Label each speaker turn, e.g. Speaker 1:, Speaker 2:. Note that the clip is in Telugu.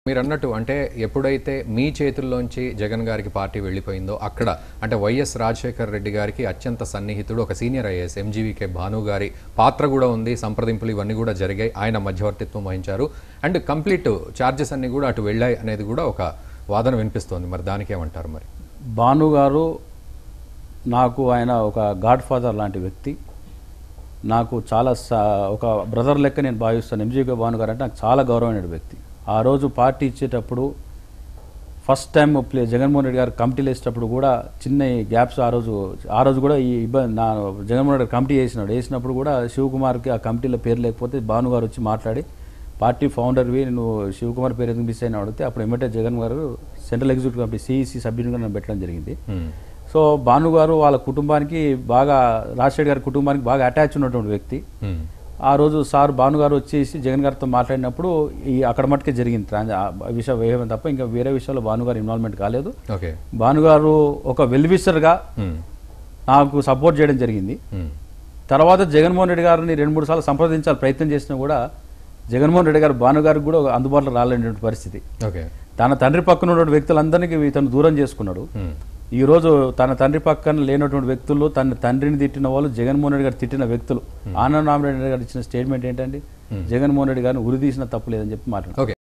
Speaker 1: మీరు అన్నట్టు అంటే ఎప్పుడైతే మీ చేతుల్లోంచి జగన్ గారికి పార్టీ వెళ్ళిపోయిందో అక్కడ అంటే వైఎస్ రాజశేఖర్ రెడ్డి గారికి అత్యంత సన్నిహితుడు ఒక సీనియర్ ఐఏఎస్ ఎంజీవీకే భాను గారి పాత్ర కూడా ఉంది సంప్రదింపులు ఇవన్నీ కూడా జరిగాయి ఆయన మధ్యవర్తిత్వం వహించారు అండ్ కంప్లీట్ ఛార్జెస్ అన్ని కూడా అటు వెళ్ళాయి అనేది కూడా ఒక వాదన వినిపిస్తోంది మరి దానికి ఏమంటారు మరి
Speaker 2: భాను గారు నాకు ఆయన ఒక గాడ్ ఫాదర్ లాంటి వ్యక్తి నాకు చాలా స- ఒక బ్రదర్ లెక్క నేను భావిస్తాను ఎంజీకే భాను గారు అంటే నాకు చాలా గౌరవమైన వ్యక్తి ఆ రోజు పార్టీ ఇచ్చేటప్పుడు first time play Jaganmohan Reddy గారు కమిటీలు వేసేటప్పుడు కూడా చిన్న గ్యాప్స్ ఆ రోజు ఆ రోజు కూడా ఈ ఇబ్బంది నా జగన్మోహన్ రెడ్డి గారు కమిటీ వేసినాడు వేసినప్పుడు కూడా శివకుమార్కి ఆ కమిటీలో పేరు లేకపోతే భాను గారు వచ్చి మాట్లాడి పార్టీ ఫౌండర్వి నువ్వు శివకుమార్ పేరు ఎందుకు మిస్ అయినా అడిగితే అప్పుడు ఎమ్మటే జగన్ గారు సెంట్రల్ ఎగ్జిక్యూటివ్ కమిటీ సిఈసి సభ్యునిగా నన్ను పెట్టడం జరిగింది
Speaker 1: హ్మ్.
Speaker 2: సో భాను గారు వాళ్ళ కుటుంబానికి బాగా రాజశేఖర్ గారి కుటుంబానికి బాగా అటాచ్ ఉన్నటువంటి వ్యక్తి
Speaker 1: హ్మ్.
Speaker 2: ఆ రోజు సార్ భాను గారు వచ్చేసి జగన్ గారితో మాట్లాడినప్పుడు ఈ అక్కడ మట్టుకే జరిగింది ట్రాన్స్ ఆ విషయం వేయడం తప్ప ఇంకా వేరే విషయాల్లో భాను గారు ఇన్వాల్వ్మెంట్ కాలేదు
Speaker 1: ఓకే
Speaker 2: భాను గారు ఒక వెల్విషర్గా
Speaker 1: హ్మ్.
Speaker 2: నాకు సపోర్ట్ చేయడం జరిగింది
Speaker 1: హ్మ్.
Speaker 2: తర్వాత జగన్మోహన్ రెడ్డి గారిని రెండు మూడు సార్లు సంప్రదించాలి ప్రయత్నం చేసినా కూడా జగన్మోహన్ రెడ్డి గారు భాను గారికి కూడా అందుబాటులో రాలేనటువంటి పరిస్థితి
Speaker 1: ఓకే
Speaker 2: తన తండ్రి పక్కన ఉన్నటువంటి వ్యక్తులందరికీ ఇతను దూరం చేసుకున్నాడు
Speaker 1: హ్మ్.
Speaker 2: ఈ రోజు తన తండ్రి పక్కన లేనటువంటి వ్యక్తులు తన తండ్రిని తిట్టిన వాళ్ళు జగన్మోహన్ రెడ్డి గారు తిట్టిన వ్యక్తులు ఆనంద రామరెడ్డి గారు ఇచ్చిన స్టేట్మెంట్ ఏంటంటే జగన్మోహన్ రెడ్డి గారిని ఉరిదీసిన తప్పు లేదని చెప్పి మాట్లాడారు
Speaker 1: ఓకే